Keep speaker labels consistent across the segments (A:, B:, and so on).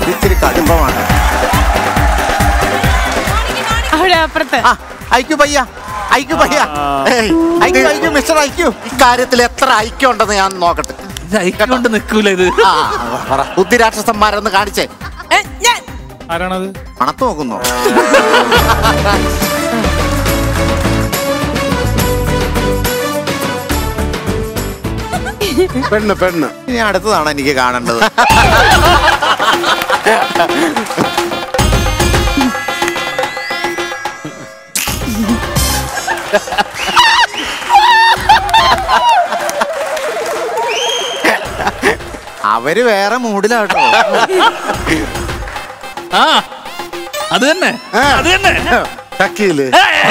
A: ഇച്ചിരി കടുപ്പമാണ്
B: അവിടെ അപ്പുറത്ത്
A: ആ ഐക്യു പയ്യ ഐക്യു പയ്യ ഏയ്, ഐക്യു ഐക്യു മിസ്റ്റർ ഐക്യു
C: ഇക്കാര്യത്തിൽ എത്ര ഐക്യം ഉണ്ടെന്ന് ഞാൻ നോക്കട്ടെ
D: ഇത് ഐക്യം കൊണ്ട് നിൽക്കൂല ഇത്
C: ആ പറ ബുദ്ധിരാക്ഷസന്മാരെന്ന് കാണിച്ചേ
B: ഏ, ഞാൻ
E: ആരാണത്
A: മണത്ത് നോക്കുന്നോ
F: പെണ്ണ് പെണ്ണ്
A: ഇനി അടുത്തതാണ് എനിക്ക് കാണേണ്ടത് അവര് വേറെ മൂഡിലാട്ടോ
D: ആ അത് തന്നെ അത് തന്നെ
F: ഷക്കീല്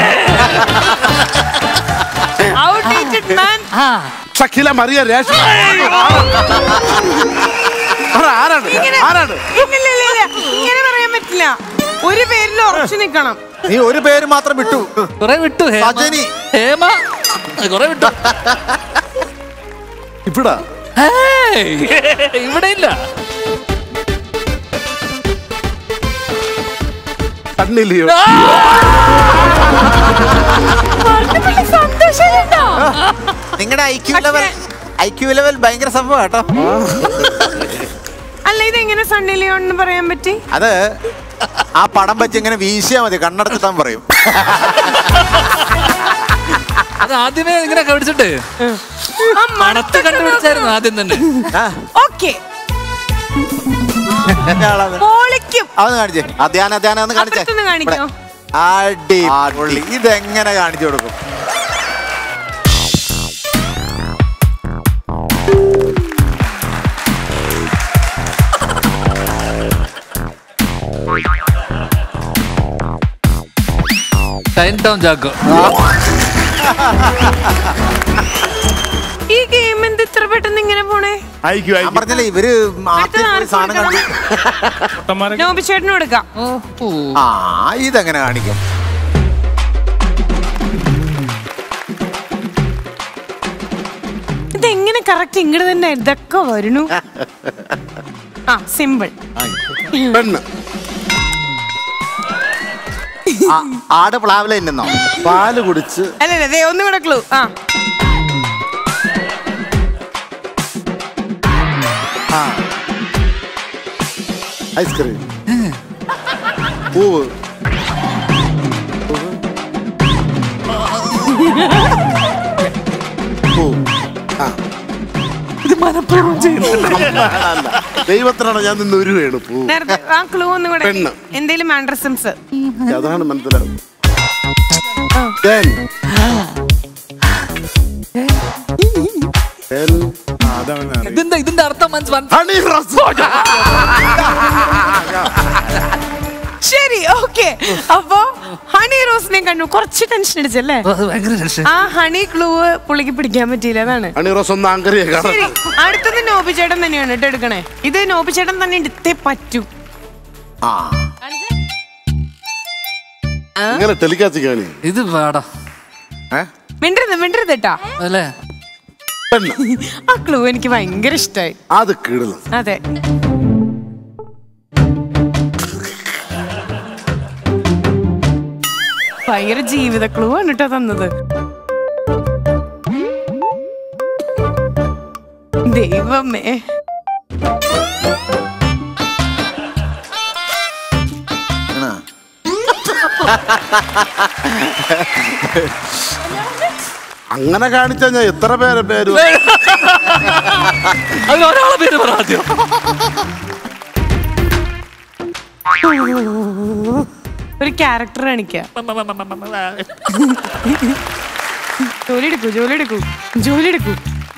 B: ഔട്ട്ഡേറ്റഡ് മാൻ
D: ആ
F: ഷക്കീല മറിയ രേഷ്മ പറ, ആരാണ് ആരാണ്
B: ഇല്ലില്ലില്ല ഇങ്ങനെ പറയാൻ പറ്റില്ല ഒരു പേരിൽ ഉറച്ചു നിൽക്കണം
A: നീ ഒരു പേര് മാത്രം വിട്ടു
D: കൊറേ വിട്ടു ഹേമ
A: സജനി.
D: ഹേമ കൊറേ വിട്ടു
F: ഇവിടാ
D: ഹേയ്, ഇവിടെ ഇല്ല
F: കണ്ണില്ലയോ
B: സന്തോഷം
A: നിങ്ങളുടെ ഐക്യു ലെവൽ ഐക്യു ലെവൽ ഭയങ്കര സംഭവം കേട്ടോ
B: അല്ല ഇത് എങ്ങനെ സണ്ണി ലിയോൺ എന്ന് പറയാൻ പറ്റി
A: അത് ആ പടം വെച്ച് ഇങ്ങനെ വീശിയാ മതി കണ്ണടച്ചിട്ടാൻ പറയും
D: അത് ആദ്യമേ ഇങ്ങനെ കടിച്ചിട്ട്
B: ആ
D: മണത്ത് കണ്ടുപിടിച്ചായിരുന്നു ആദ്യം തന്നെ
A: ആ,
B: ഓക്കെ
A: എന്റെ ആളത്.
B: പൊളിക്കും
A: അതൊന്ന് കാണിച്ചേ
C: അധ്യാന അധ്യാനം ഒന്ന് കാണിച്ചേ
B: അപ്പുറത്തുനിന്ന് കാണിക്കോ
A: അടിപൊളി ഇതെങ്ങനെ കാണിച്ചു കൊടുക്കും
D: ടൈം ടൗൺ ജാക്കോ
B: ഈ ഗെയിം എന്ത് ഇത്ര പെട്ടെന്ന് ഇങ്ങനെ പോണേ
F: അയക്കൂ
A: ഞാൻ
F: അയക്കൂ
A: പറഞ്ഞില്ലേ ഇവര് ആദ്യം പോയി സാധനം കണ്ടു
E: പൊട്ടന്മാരെ
B: നോബി ചേട്ടനും എടുക്കാം
A: ആ ഇതെങ്ങനെ കാണിക്കും
B: ഇതെങ്ങനെ കറക്റ്റ് ഇങ്ങോട്ട് തന്നെ ഇതൊക്കെ വരണു ആ സിമ്പിൾ
F: പെണ്ണ്
C: ആ, ആട് പ്ലാവില തിന്നുന്നോ
F: പാല് കുടിച്ച്
B: അല്ലല്ല ദേ ഒന്നും കൂടെ ക്ലൂ ആ
F: ആ ഐസ്ക്രീം പൂവ് പൂ ആ
D: ഇത് മനഃപൂർവ്വം ചെയ്യുന്നു
F: അല്ല ദൈവത്തിനാണ് ഞാൻ നിന്ന് ഒരു വീണ് പൂ
B: നേരത്തെ ആ ക്ലൂ ഒന്നും കൂടെ
F: പെണ്ണ്.
B: എന്തേലും മാൻഡ്രസിംസ്
F: അതാണ് മനസ്സിലാവും Ten. Ten.
D: ഇതിന്റെ ഇതിന്റെ അർത്ഥം മനസ്സിലാക്കി
F: Honey rose.
B: ശരി ഓക്കെ അപ്പോ ഹണി റോസിനെ കണ്ടു കുറച്ച് ടെൻഷൻ അടിച്ചല്ലേ
D: ഭയങ്കര ടെൻഷൻ
B: ആ ഹണി ക്ലൂ പുള്ളിക്ക് പിടിക്കാൻ പറ്റിയില്ല അതാണ്
F: Honey rose ഒന്ന് ആങ്കറിയെ കാണാം
B: ശരി അടുത്തത് നോബി ചേട്ടൻ തന്നെയാണ് കേട്ടോ എടുക്കണേ ഇത് നോബി ചേട്ടൻ തന്നെ എടുത്തേ പറ്റൂ
A: ആ
F: ഇങ്ങനെ ടെലികാസ്റ്റ് കാണി
D: ഇത് വേടാ
A: ഏ?
B: മിണ്ടരുത് മിണ്ടരുത് കേട്ടാ
D: അല്ലേ
F: പെണ്ണ്
B: ആ ക്ലൂ എനിക്ക് ഭയങ്കര ഇഷ്ടമായി
F: അത് കിടലും
B: അതെ ഭയങ്കര ജീവിത ക്ലൂ ആണ് കേട്ടോ തന്നത് ദൈവമേ
A: ആണോ?
F: അങ്ങനെ കാണിച്ചാ ഞാൻ എത്ര പേരെ പേര്
D: അതിൽ ഒരാളെ പേര് പറ ആദ്യം
B: ഒരു ക്യാരക്ടർ കാണിക്ക ജോലി എടുക്കൂ ജോലി എടുക്കൂ ജോലി എടുക്കൂ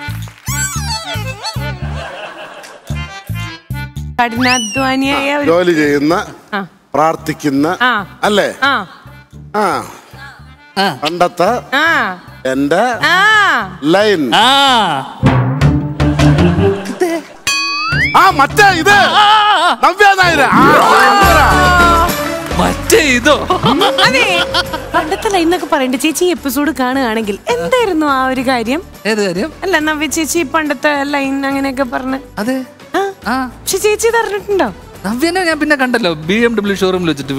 B: കഠിനാധ്വാനിയായ ഒരു
F: ജോലി ചെയ്യുന്ന
B: ആ
F: പ്രാർത്ഥിക്കുന്ന
B: ആ.
F: അല്ലേ
B: ആ
F: ആ
D: ആ.
F: പണ്ടത്തെ
B: ആ
F: എന്റെ
B: ആ
F: ലൈൻ
D: ആ
F: ആ മറ്റേ ഇത് നവ്യ നായര് ആ, നവ്യ.
D: മറ്റേ ഇതോ
B: അതെ പണ്ടത്തെ ലൈൻ എന്നൊക്കെ പറയണ്ട ചേച്ചി എപ്പിസോഡ് കാണുകയാണെങ്കിൽ എന്തായിരുന്നു ആ ഒരു കാര്യം
D: ഏത് കാര്യം
B: അല്ല നവ്യ ചേച്ചി പണ്ടത്തെ ലൈൻ അങ്ങനെയൊക്കെ പറഞ്ഞ്
D: അതെ
B: ആ
D: ആ
B: പക്ഷെ ചേച്ചി ഇത് അറിഞ്ഞിട്ടുണ്ടോ
D: നവ്യനെ ഞാൻ പിന്നെ കണ്ടല്ലോ ബി എം ഡബ്ല്യു ഷോറൂമിൽ വെച്ചിട്ട്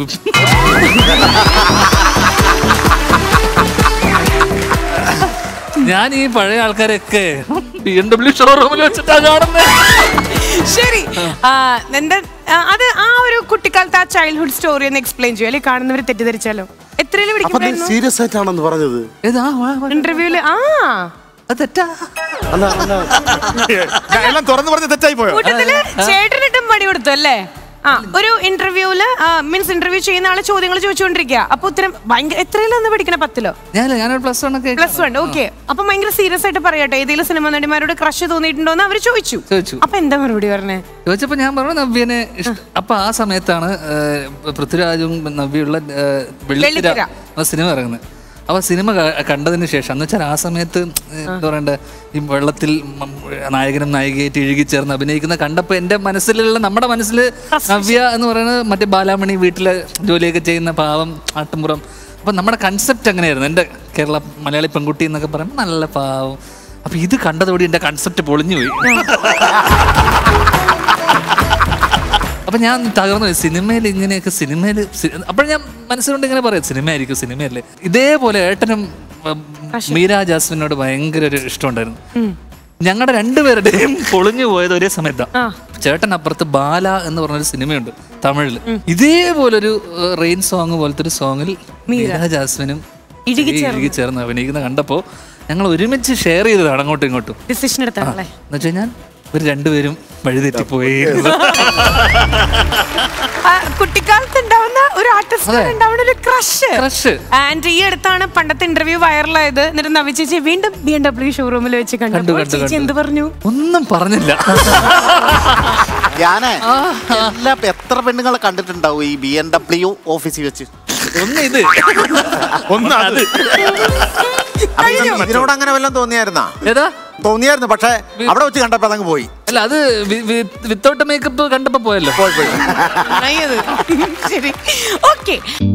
D: ഞാൻ ഈ പഴയ ആൾക്കാരെയൊക്കെ ബി എം ഡബ്ല്യു ഷോറൂമിൽ വെച്ചിട്ടാ കാണുന്നത്
B: ശരി ആ, എന്താ ആ, അത് ആ ഒരു കുട്ടിക്കാലത്ത് ആ ചൈൽഡ്ഹുഡ് സ്റ്റോറി ഒന്ന് എക്സ്പ്ലെയിൻ ചെയ്യും അല്ലെങ്കിൽ കാണുന്നവർ തെറ്റിദ്ധരിച്ചാലോ എത്രയില്
F: അപ്പൊ നീ
B: പഠിക്കുമ്പോഴായിരുന്നു
F: സീരിയസ് ആയിട്ടാണെന്ന് പറഞ്ഞത്
D: ഏതാ വാ, വാ.
B: ഇന്റർവ്യൂല് ആ
D: അത് തെറ്റാ
F: അല്ല അല്ല
E: ഞാൻ എല്ലാം തുറന്നു പറഞ്ഞ് തെറ്റായി പോയോ
B: കൂട്ടത്തില് ചേട്ടനിട്ടും പണി കൊടുത്തു അല്ലേ ആ ഒരു ഇന്റർവ്യൂല് മീൻസ് ഇന്റർവ്യൂ ചെയ്യുന്ന ആള് ചോദ്യങ്ങൾ ചോദിച്ചുകൊണ്ടിരിക്കുക അപ്പൊ ഉത്തരം ഭയങ്കര എത്രയിലൊന്ന് പഠിക്കണ പത്തിലോ
D: ഞാനല്ല ഞാനൊരു പ്ലസ് വൺ ഒക്കെ
B: പ്ലസ് വൺ ഓക്കെ അപ്പൊ ഭയങ്കര സീരിയസ് ആയിട്ട് പറയട്ടെ ഏതെങ്കിലും സിനിമ നടിമാരോട് ക്രഷ് തോന്നിയിട്ടുണ്ടോ എന്ന് അവര് ചോദിച്ചു
D: ചോദിച്ചു.
B: അപ്പൊ എന്താ മറുപടി പറഞ്ഞേ
D: ചോദിച്ചപ്പോ ഞാൻ പറഞ്ഞു നവ്യനെ ഇഷ്ട- അപ്പൊ ആ സമയത്താണ് ഏഹ്, പൃഥ്വിരാജും നവ്യുള്ള ഏഹ്, വെള്ളിത്തിര
B: വെള്ളിത്തിര.
D: എന്ന സിനിമ ഇറങ്ങുന്നത് അപ്പൊ സിനിമ ക- കണ്ടതിന് ശേഷം എന്ന് വെച്ചാൽ ആ സമയത്ത് ഏഹ്, എന്താ പറയണ്ടേ ഈ വെള്ളത്തിൽ മ- നായകനും നായികയായിട്ട് ഇഴുകിച്ചേർന്ന് അഭിനയിക്കുന്ന കണ്ടപ്പോ എന്റെ മനസ്സിലുള്ള നമ്മുടെ മനസ്സിൽ നവ്യ എന്ന് പറയുന്നത് മറ്റേ ബാലാമണി വീട്ടിലെ ജോലിയൊക്കെ ചെയ്യുന്ന പാവം ആട്ടുംപുറം അപ്പൊ നമ്മുടെ കൺസെപ്റ്റ് അങ്ങനെയായിരുന്നു എൻ്റെ കേരള മലയാളി പെൺകുട്ടി എന്നൊക്കെ പറയുമ്പോൾ നല്ല പാവം അപ്പൊ ഇത് കണ്ടതോടെ എന്റെ കൺസെപ്റ്റ് പൊളിഞ്ഞു പോയി അപ്പൊ ഞാൻ തകർന്നു പോയി. സിനിമയിൽ ഇങ്ങനെയൊക്കെ സിനിമയിൽ അപ്പോൾ ഞാൻ മനസ്സിലുണ്ട് ഇങ്ങനെ പറയാം സിനിമയായിരിക്കും സിനിമയല്ലേ ഇതേപോലെ ഏട്ടനും ഉം, മീര ജാസ്മിനോട് ഭയങ്കര ഒരു ഇഷ്ടമുണ്ടായിരുന്നു ഞങ്ങളുടെ രണ്ടുപേരുടെയും പൊളിഞ്ഞു പോയത് ഒരേ സമയത്താണ് ചേട്ടൻ അപ്പുറത്ത് ബാല എന്ന് പറഞ്ഞൊരു സിനിമയുണ്ട് തമിഴിൽ ഇതേപോലൊരു റെയിൻ സോങ് പോലത്തെ ഒരു സോങ്ങിൽ മീര ജാസ്മിനും ഇഴുകി ചേർന്ന് അഭിനയിക്കുന്ന കണ്ടപ്പോ ഞങ്ങൾ ഒരുമിച്ച് ഷെയർ ചെയ്തതാണ് അങ്ങോട്ടും ഇങ്ങോട്ടും
B: ഡിസിഷൻ എടുത്താണല്ലേ
D: എന്ന് വെച്ച് കഴിഞ്ഞാൽ ഒരു രണ്ടുപേരും വഴിതെറ്റിപ്പോയി
B: ആ, കുട്ടിക്കാലത്ത് ഉണ്ടാവുന്ന ഒരു ആർട്ടിസ്റ്റ് ഉണ്ടാവുന്ന ഒരു ക്രഷ്
D: ക്രഷ്
B: ആൻഡ് ഈ അടുത്താണ് പണ്ടത്തെ ഇന്റർവ്യൂ വൈറലായത് എന്നിട്ട് നവി ചേച്ചി വീണ്ടും ബി എം ഡബ്ല്യു ഷോറൂമിൽ വെച്ച്
D: കണ്ടു,
B: കണ്ടു
D: കണ്ടു,
B: ചേച്ചി
D: കണ്ടു.
B: എന്ത് പറഞ്ഞു
D: ഒന്നും പറഞ്ഞില്ല
C: ഞാനേ എല്ലാ എത്ര പെണ്ണുങ്ങളെ കണ്ടിട്ടുണ്ടാവും ഈ ബി എൻ ഡബ്ല്യു ഓഫീസിൽ വെച്ച്
D: ഒന്ന് ഇത്
E: ഒന്ന് അത്
A: അപ്പൊ ഇതിന് ഇതിനോട് അങ്ങനെ വല്ലതും തോന്നിയായിരുന്നാ
D: ഏതാ
A: തോന്നിയായിരുന്നു പക്ഷെ അവിടെ വെച്ച് കണ്ടപ്പോ അതങ്ങ് പോയി
D: അല്ല അത് വിത്തൗട്ട് മേക്കപ്പ് കണ്ടപ്പോ പോയല്ലോ
B: നന്നായി അത്. ശരി ഓക്കെ